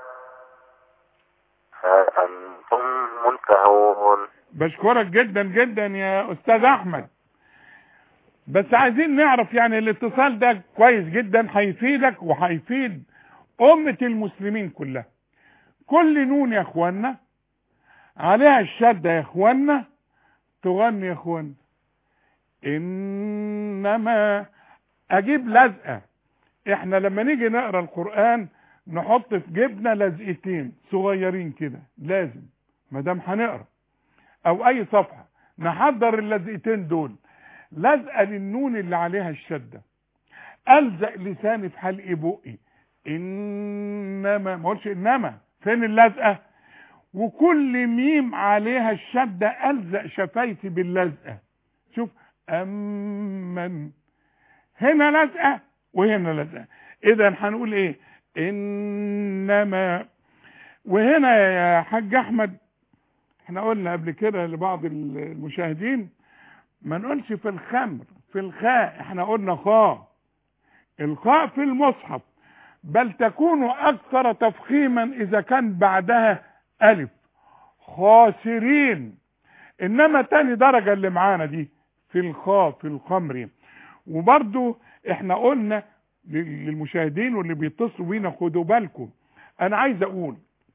هل أنتم منتهون بشكرك جدا جدا يا استاذ احمد بس عايزين نعرف يعني الاتصال ده كويس جدا هيفيدك وهيفيد امة المسلمين كلها كل نون يا اخوانا عليها الشدة يا اخوانا تغني يا اخوانا انما اجيب لزقة احنا لما نيجي نقرا القرآن نحط في جيبنا لزقتين صغيرين كده لازم ما دام هنقرا او اي صفحة نحضر اللزقتين دول لزقة للنون اللي عليها الشدة الزق لساني في حلق بقي انما ما اقولش انما فين اللزقة وكل ميم عليها الشدة الزق شفايفي باللزقة شوف امن هنا لزقة وهنا لزقة اذا هنقول ايه انما وهنا يا حاج احمد احنا قلنا قبل كده لبعض المشاهدين ما نقولش في الخمر في الخاء احنا قلنا خاء الخاء في المصحف بل تكون اكثر تفخيما اذا كان بعدها الف خاسرين انما تاني درجة اللي معانا دي في الخاء في الخمر وبرضو احنا قلنا للمشاهدين واللي بيتصلوا بينا خدوا بالكم انا عايز اقول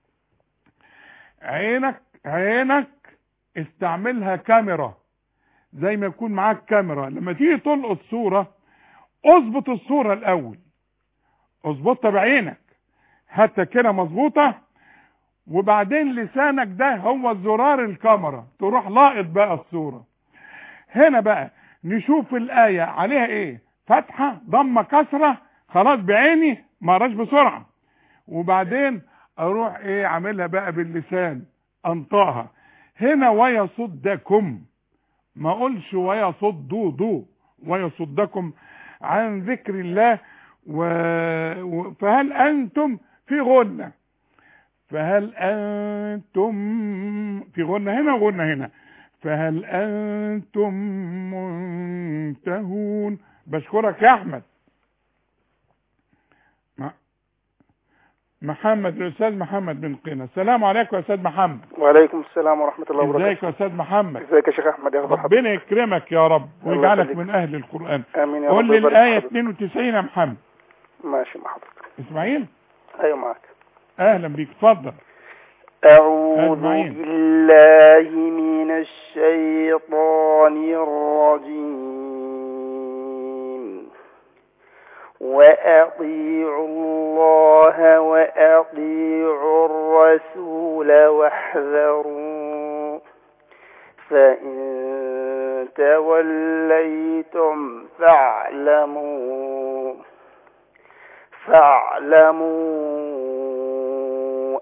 عينك عينك استعملها كاميرا زي ما يكون معاك كاميرا لما تيجي تلقط صورة اظبط الصورة الاول اظبطها بعينك حتى كده مظبوطة وبعدين لسانك ده هو زرار الكاميرا تروح لاقط بقى الصورة هنا بقى نشوف الآية عليها ايه فتحة ضمة كسرة خلاص بعيني ما اقراش بسرعة وبعدين اروح ايه عاملها بقى باللسان انطقها هنا ويصدكم ما اقولش ويصدوا دو ويصدكم عن ذكر الله و... و... فهل انتم في غنة فهل انتم في غنة هنا وغنة هنا فهل انتم منتهون بشكرك يا احمد محمد الاستاذ محمد بن قنا السلام عليكم يا استاذ محمد وعليكم السلام ورحمة الله وبركاته ازيك يا استاذ محمد ازيك يا شيخ احمد يا اخبار ربنا يكرمك يا رب الله ويجعلك يخليك. من اهل القران امين يا قول رب لي ويبارك الايه في حضرتك. 92 يا محمد ماشي مع حضرتك اسماعيل ايوه معك اهلا بيك اتفضل أعوذ أجمعين. بالله من الشيطان الرجيم وأطيعوا الله وأطيعوا الرسول واحذروا فإن توليتم فاعلموا فاعلموا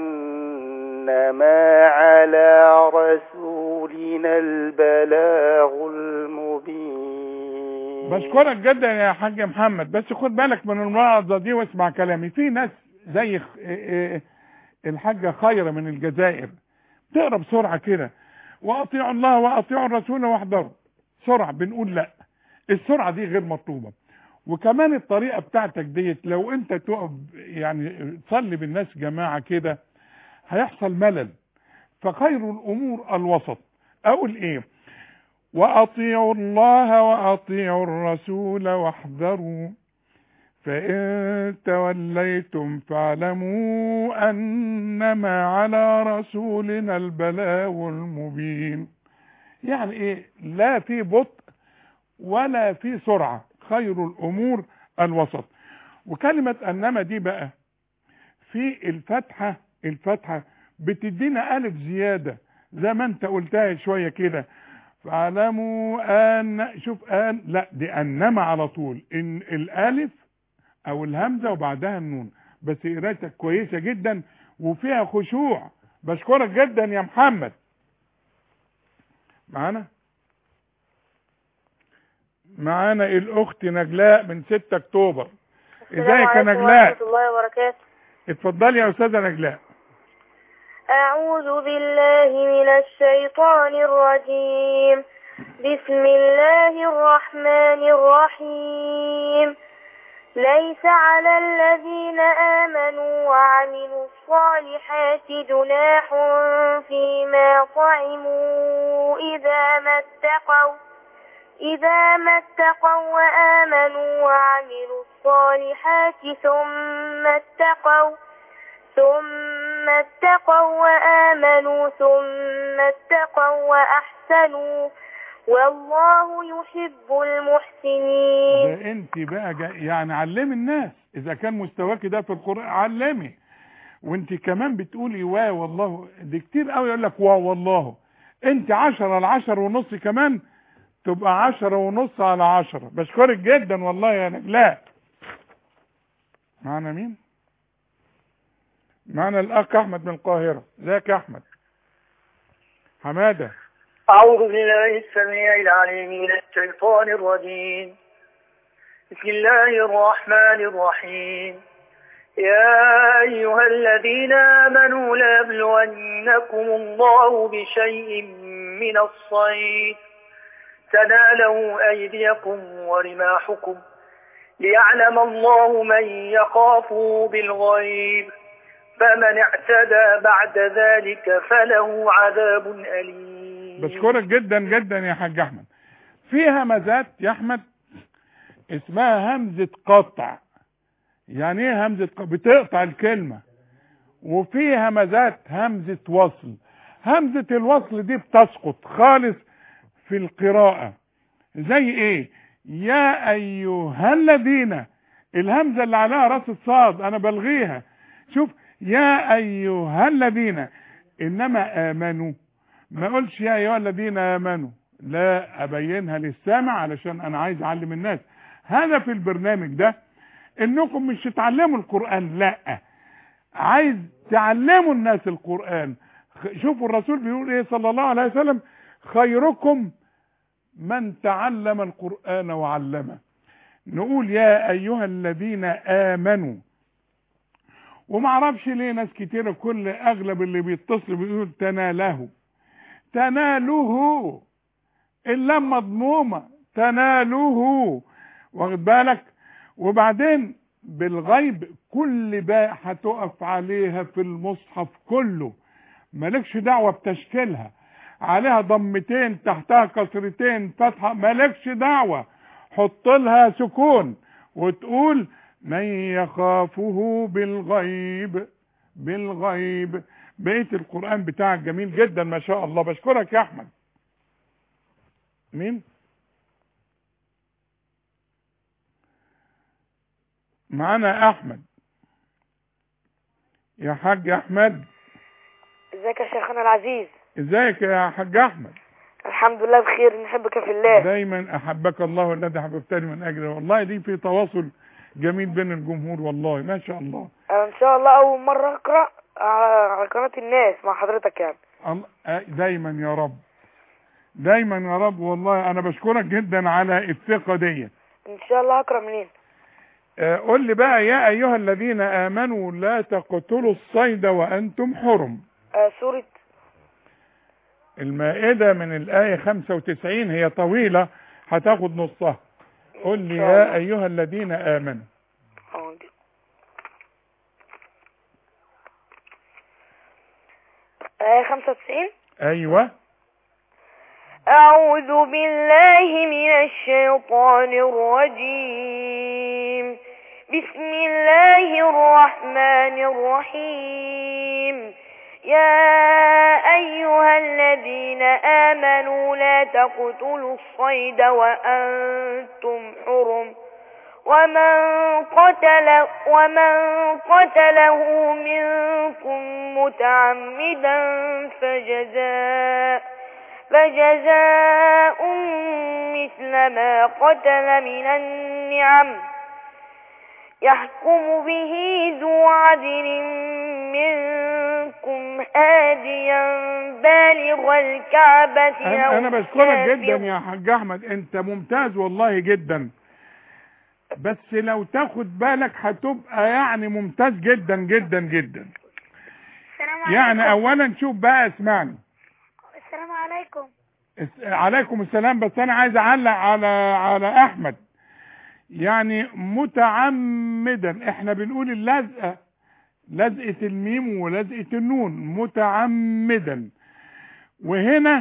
أنما على رسولنا البلاغ المبين بشكرك جدا يا حاج محمد بس خد بالك من الملاحظه دي واسمع كلامي في ناس زي خ- إيه إيه الحاجه خيره من الجزائر تقرا بسرعه كده واطيعوا الله واطيعوا الرسول واحذروا سرعه بنقول لا السرعه دي غير مطلوبه وكمان الطريقه بتاعتك ديت لو انت تقف يعني تصلي بالناس جماعه كده هيحصل ملل فخير الامور الوسط اقول ايه واطيعوا الله واطيعوا الرسول واحذروا فان توليتم فاعلموا انما على رسولنا البلاغ المبين يعني ايه لا في بطء ولا في سرعه خير الامور الوسط وكلمه انما دي بقى في الفتحه الفتحه بتدينا الف زياده زي ما انت قلتها شويه كده فاعلموا ان شوف ان لا دي انما على طول ان الالف او الهمزه وبعدها النون بس قرايتك كويسه جدا وفيها خشوع بشكرك جدا يا محمد معانا معانا الاخت نجلاء من 6 اكتوبر ازيك يا عليكم نجلاء ورحمة الله وبركاته اتفضلي يا استاذه نجلاء أعوذ بالله من الشيطان الرجيم بسم الله الرحمن الرحيم ليس على الذين آمنوا وعملوا الصالحات جناح فيما طعموا إذا ما اتقوا إذا ما اتقوا وآمنوا وعملوا الصالحات ثم اتقوا ثم اتقوا وآمنوا ثم اتقوا وأحسنوا والله يحب المحسنين ده انت بقى جا يعني علمي الناس اذا كان مستواك ده في القرآن علمي وانت كمان بتقولي وا والله دي كتير قوي يقول لك وا والله انت عشرة على عشر ونص كمان تبقى عشرة ونص على عشرة بشكرك جدا والله يا نجلاء معنا مين معنا الاخ احمد من القاهرة ازيك يا احمد حمادة أعوذ بالله السميع العليم من الشيطان الرجيم بسم الله الرحمن الرحيم يا أيها الذين آمنوا ليبلونكم الله بشيء من الصيد تناله أيديكم ورماحكم ليعلم الله من يخافه بالغيب فمن اعتدى بعد ذلك فله عذاب أليم بشكرك جدا جدا يا حاج احمد في همزات يا احمد اسمها همزة قطع يعني ايه همزة قطع بتقطع الكلمة وفي همزات همزة وصل همزة الوصل دي بتسقط خالص في القراءة زي ايه يا ايها الذين الهمزة اللي عليها راس الصاد انا بلغيها شوف يا ايها الذين انما امنوا ما اقولش يا ايها الذين امنوا لا ابينها للسامع علشان انا عايز اعلم الناس هدف البرنامج ده انكم مش تتعلموا القرآن لا عايز تعلموا الناس القرآن خ- شوفوا الرسول بيقول ايه صلى الله عليه وسلم خيركم من تعلم القرآن وعلمه نقول يا ايها الذين امنوا وما اعرفش ليه ناس كتيرة كل اغلب اللي بيتصل بيقول تناله تناله اللام مضمومة تناله واخد بالك وبعدين بالغيب كل باء هتقف عليها في المصحف كله مالكش دعوة بتشكيلها عليها ضمتين تحتها كسرتين فتحة مالكش دعوة حط لها سكون وتقول من يخافه بالغيب بالغيب بقية القرآن بتاعك جميل جدا ما شاء الله بشكرك يا أحمد مين معانا أحمد يا حاج أحمد ازيك يا شيخنا العزيز ازيك يا حاج أحمد الحمد لله بخير نحبك في الله دايما أحبك الله الذي حببتني من أجله والله دي في تواصل جميل بين الجمهور والله ما شاء الله انا ان شاء الله اول مرة اقرأ على على قناة الناس مع حضرتك يعني الله- آه، دايما يا رب دايما يا رب والله انا بشكرك جدا على الثقة دي ان شاء الله هقرأ منين آه، قول لي بقى يا ايها الذين امنوا لا تقتلوا الصيد وانتم حرم آه سورة المائدة من الآية 95 هي طويلة هتاخد نصها قل لي شاء يا الله. أيها الذين آمنوا اه دي. آية 95 أيوة أعوذ بالله من الشيطان الرجيم بسم الله الرحمن الرحيم يا أيها الذين آمنوا لا تقتلوا الصيد وأنتم حرم ومن قتل ومن قتله منكم متعمدا فجزاء فجزاء مثل ما قتل من النعم يحكم به ذو عدل منكم هاديا بالغ الكعبة انا, أو أنا بشكرك جدا كافر. يا حاج احمد انت ممتاز والله جدا بس لو تاخد بالك هتبقى يعني ممتاز جدا جدا جدا السلام يعني اولا شوف بقى اسمعني السلام عليكم اس- عليكم السلام بس انا عايز اعلق على على احمد يعني متعمدا احنا بنقول اللزقه لزقه الميم ولزقه النون متعمدا وهنا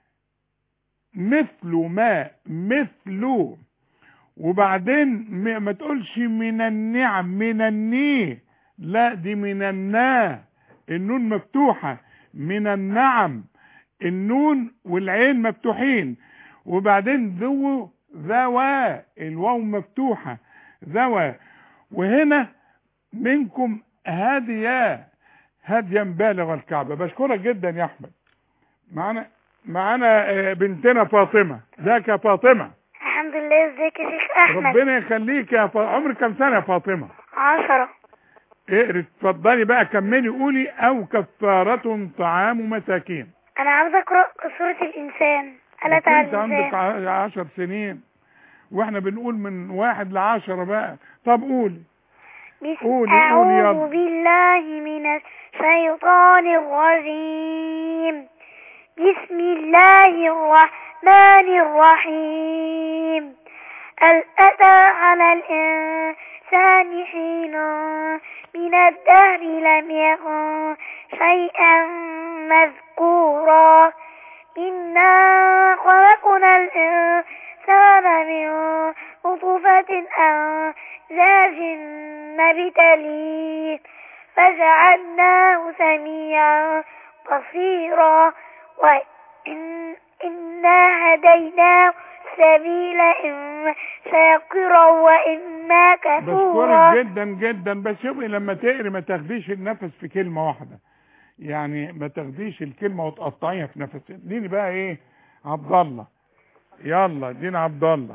مثل ما مثل وبعدين م- ما تقولش من النعم من الني لا دي من النا النون مفتوحه من النعم النون والعين مفتوحين وبعدين ذو ذوى الواو مفتوحة ذوى وهنا منكم هاديا هاديا بالغ الكعبة بشكرك جدا يا أحمد معانا معانا آه، بنتنا فاطمة ازيك يا فاطمة الحمد لله ازيك يا شيخ احمد ربنا يخليك يا فاطمة عمرك كم سنة يا فاطمة عشرة اقري اتفضلي بقى كملي قولي او كفارة طعام مساكين انا عاوز اقرا سورة الانسان آلة على انت عندك اللسان ع- عشر سنين واحنا بنقول من واحد لعشرة بقى طب قولي بسم قولي قولي يلا أعوذ بالله من الشيطان الرجيم بسم الله الرحمن الرحيم هل أتى على الإنسان حين من الدهر لم يكن شيئا مذكورا إنا خلقنا الإنسان من نطفة أمزاج نبتليه فجعلناه سميعا بصيرا وإن إنا هديناه سبيل إما شاكرا وإما كفورا بشكرك جدا جدا بس شوفي لما تقري ما تاخديش النفس في كلمة واحدة يعني ما تاخديش الكلمة وتقطعيها في نفس اديني بقى ايه عبد الله يلا ادينا عبد الله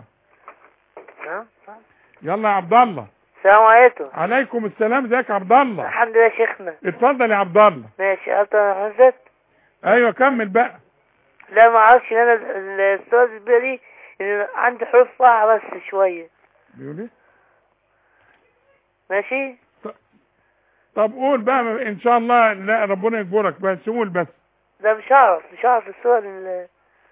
يلا يا عبد الله السلام عليكم عليكم السلام ازيك يا عبد الله الحمد لله يا شيخنا اتفضل يا عبد الله ماشي أطلع حمزة ايوه كمل بقى لا ما اعرفش ان انا ال- السؤال بالنسبه لي ان عندي حروف صعبة بس شوية بيقول ايه ماشي طب قول بقى ان شاء الله لا ربنا يجبرك بس قول بس لا مش هعرف مش هعرف السؤال ال-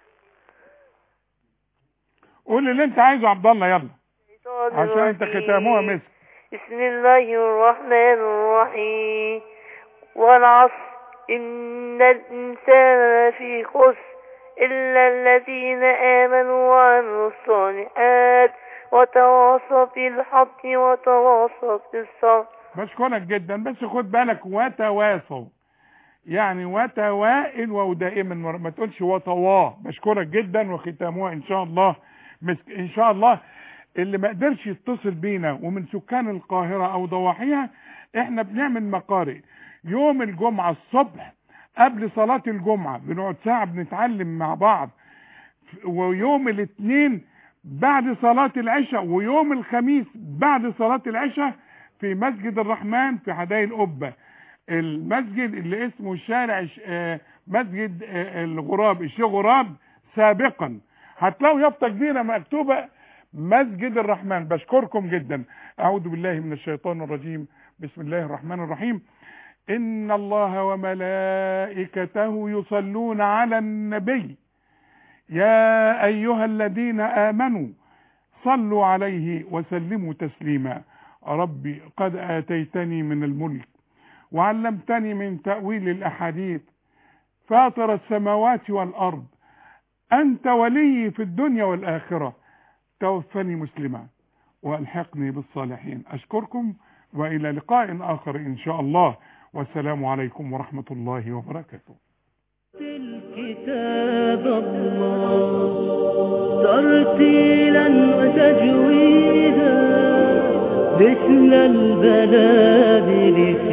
قول اللي انت عايزه يا عبد الله يلا عشان انت ختامها مسك بسم الله الرحمن الرحيم والعصر إن الإنسان لفي خسر إلا الذين آمنوا وعملوا الصالحات وتواصوا بالحق وتواصوا بالصبر بشكرك جدا بس خد بالك وتواصوا يعني وتوائل وهو دائما مر- ما تقولش وطواه بشكرك جدا وختامها ان شاء الله مسك ان شاء الله اللي ما قدرش يتصل بينا ومن سكان القاهرة او ضواحيها احنا بنعمل مقارئ يوم الجمعة الصبح قبل صلاة الجمعة بنقعد ساعة بنتعلم مع بعض ويوم الاثنين بعد صلاة العشاء ويوم الخميس بعد صلاة العشاء في مسجد الرحمن في حدائق القبة المسجد اللي اسمه شارع ش- آه، مسجد آه، الغراب الشيخ غراب سابقا هتلاقوا يافطة كبيرة مكتوبة مسجد الرحمن بشكركم جدا أعوذ بالله من الشيطان الرجيم بسم الله الرحمن الرحيم إن الله وملائكته يصلون على النبي يا أيها الذين آمنوا صلوا عليه وسلموا تسليما ربي قد آتيتني من الملك وعلمتني من تأويل الأحاديث فاطر السماوات والأرض أنت ولي في الدنيا والآخرة توفني مسلما وألحقني بالصالحين أشكركم وإلى لقاء آخر إن شاء الله والسلام عليكم ورحمة الله وبركاته كتاب الله ترتيلا وتجويدا مثل البلاد